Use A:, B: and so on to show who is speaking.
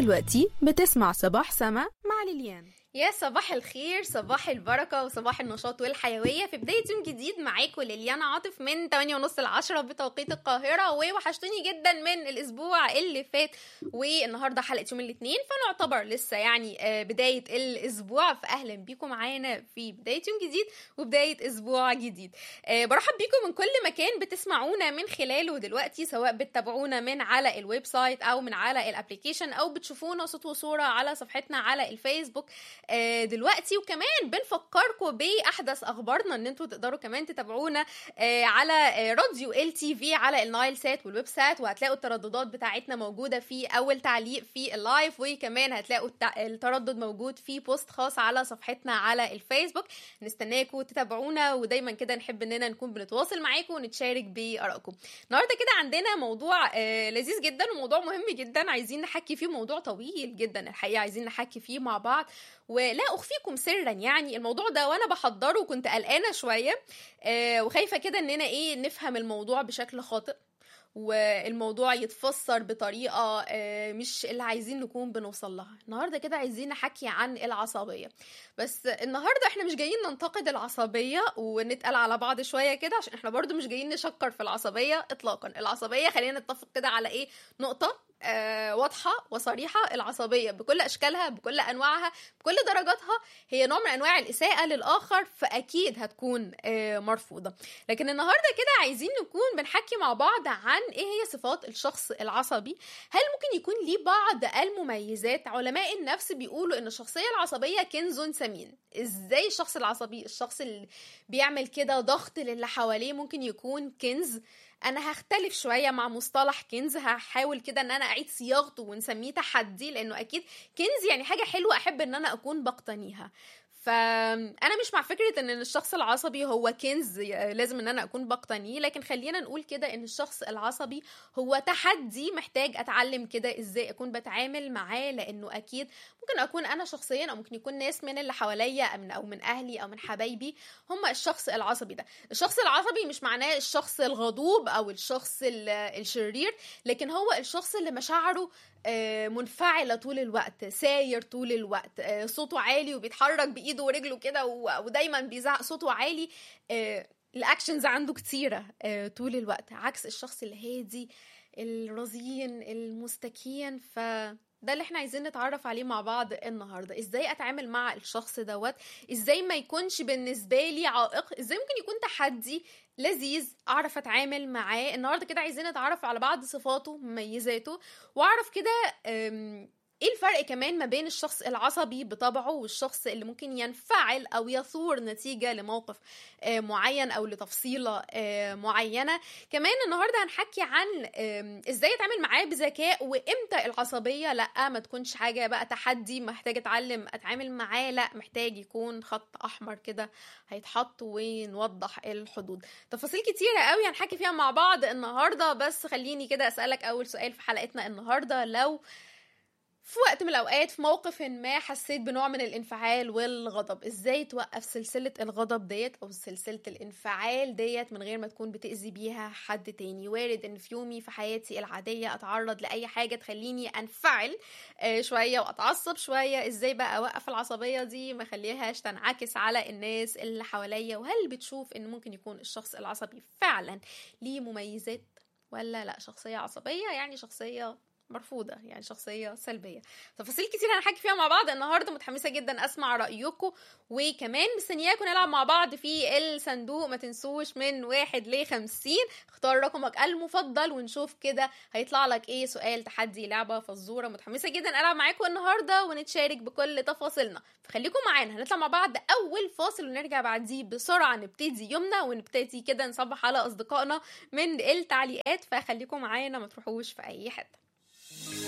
A: دلوقتي بتسمع صباح سما مع ليليان
B: يا صباح الخير صباح البركة وصباح النشاط والحيوية في بداية يوم جديد معاكم ليليانا عاطف من 8 ونص ل 10 بتوقيت القاهرة ووحشتوني جدا من الأسبوع اللي فات والنهاردة حلقة يوم الاثنين فنعتبر لسه يعني آه، بداية الأسبوع فأهلا بيكم معانا في بداية يوم جديد وبداية أسبوع جديد آه، برحب بيكم من كل مكان بتسمعونا من خلاله دلوقتي سواء بتتابعونا من على الويب سايت أو من على الابليكيشن أو بتشوفونا صوت وصورة على صفحتنا على الفيسبوك آه، دلوقتي وكمان بنفكركم باحدث اخبارنا ان انتوا تقدروا كمان تتابعونا آه، على آه، راديو ال تي في على النايل سات والويب سات وهتلاقوا الترددات بتاعتنا موجوده في اول تعليق في اللايف وكمان هتلاقوا التع- التردد موجود في بوست خاص على صفحتنا على الفيسبوك نستناكم تتابعونا ودايما كده نحب اننا نكون بنتواصل معاكم ونتشارك بارائكم النهارده كده عندنا موضوع آه، لذيذ جدا وموضوع مهم جدا عايزين نحكي فيه موضوع طويل جدا الحقيقه عايزين نحكي فيه مع بعض ولا اخفيكم سرا يعني الموضوع ده وانا بحضره كنت قلقانه شويه آه، وخايفه كده اننا ايه نفهم الموضوع بشكل خاطئ والموضوع يتفسر بطريقه آه، مش اللي عايزين نكون بنوصل لها النهارده كده عايزين نحكي عن العصبيه بس النهارده احنا مش جايين ننتقد العصبيه ونتقل على بعض شويه كده عشان احنا برضو مش جايين نشكر في العصبيه اطلاقا العصبيه خلينا نتفق كده على ايه نقطه آه واضحه وصريحه العصبيه بكل اشكالها بكل انواعها بكل درجاتها هي نوع من انواع الاساءه للاخر فاكيد هتكون آه مرفوضه لكن النهارده كده عايزين نكون بنحكي مع بعض عن ايه هي صفات الشخص العصبي هل ممكن يكون ليه بعض المميزات علماء النفس بيقولوا ان الشخصيه العصبيه كنز ثمين ازاي الشخص العصبي الشخص اللي بيعمل كده ضغط للي حواليه ممكن يكون كنز انا هختلف شويه مع مصطلح كنز هحاول كده ان انا اعيد صياغته ونسميه تحدي لانه اكيد كنز يعني حاجه حلوه احب ان انا اكون بقتنيها فانا مش مع فكره ان الشخص العصبي هو كنز لازم ان انا اكون بقتنيه لكن خلينا نقول كده ان الشخص العصبي هو تحدي محتاج اتعلم كده ازاي اكون بتعامل معاه لانه اكيد ممكن اكون انا شخصيا او ممكن يكون ناس من اللي حواليا من او من اهلي او من حبايبي هم الشخص العصبي ده الشخص العصبي مش معناه الشخص الغضوب او الشخص ال- الشرير لكن هو الشخص اللي مشاعره آه، منفعلة طول الوقت ساير طول الوقت آه، صوته عالي وبيتحرك بإيده ورجله كده و- ودايما بيزعق صوته عالي آه، الأكشنز عنده كتيرة آه، طول الوقت عكس الشخص الهادي الرزين المستكين ف ده اللي احنا عايزين نتعرف عليه مع بعض النهارده ازاي اتعامل مع الشخص دوت ازاي ما يكونش بالنسبه لي عائق ازاي ممكن يكون تحدي لذيذ اعرف اتعامل معاه النهارده كده عايزين نتعرف على بعض صفاته مميزاته واعرف كده أم، ايه الفرق كمان ما بين الشخص العصبي بطبعه والشخص اللي ممكن ينفعل او يثور نتيجه لموقف آه، معين او لتفصيله آه، معينه كمان النهارده هنحكي عن آم، ازاي اتعامل معاه بذكاء وامتى العصبيه لا ما تكونش حاجه بقى تحدي محتاج اتعلم اتعامل معاه لا محتاج يكون خط احمر كده هيتحط ونوضح الحدود تفاصيل كتيره قوي هنحكي فيها مع بعض النهارده بس خليني كده اسالك اول سؤال في حلقتنا النهارده لو في وقت من الاوقات في موقف ما حسيت بنوع من الانفعال والغضب ازاي توقف سلسله الغضب ديت او سلسله الانفعال ديت من غير ما تكون بتاذي بيها حد تاني وارد ان في يومي في حياتي العاديه اتعرض لاي حاجه تخليني انفعل آه، شويه واتعصب شويه ازاي بقى اوقف العصبيه دي ما اخليهاش تنعكس على الناس اللي حواليا وهل بتشوف ان ممكن يكون الشخص العصبي فعلا ليه مميزات ولا لا شخصيه عصبيه يعني شخصيه مرفوضة يعني شخصية سلبية تفاصيل كتير هنحكي فيها مع بعض النهاردة متحمسة جدا أسمع رأيكم وكمان مستنياكم نلعب مع بعض في الصندوق ما تنسوش من واحد لخمسين اختار رقمك المفضل ونشوف كده هيطلع لك ايه سؤال تحدي لعبة فزورة متحمسة جدا ألعب معاكم النهاردة ونتشارك بكل تفاصيلنا فخليكم معانا هنطلع مع بعض أول فاصل ونرجع بعديه بسرعة نبتدي يومنا ونبتدي كده نصبح على أصدقائنا من التعليقات فخليكم معانا ما تروحوش في أي حتة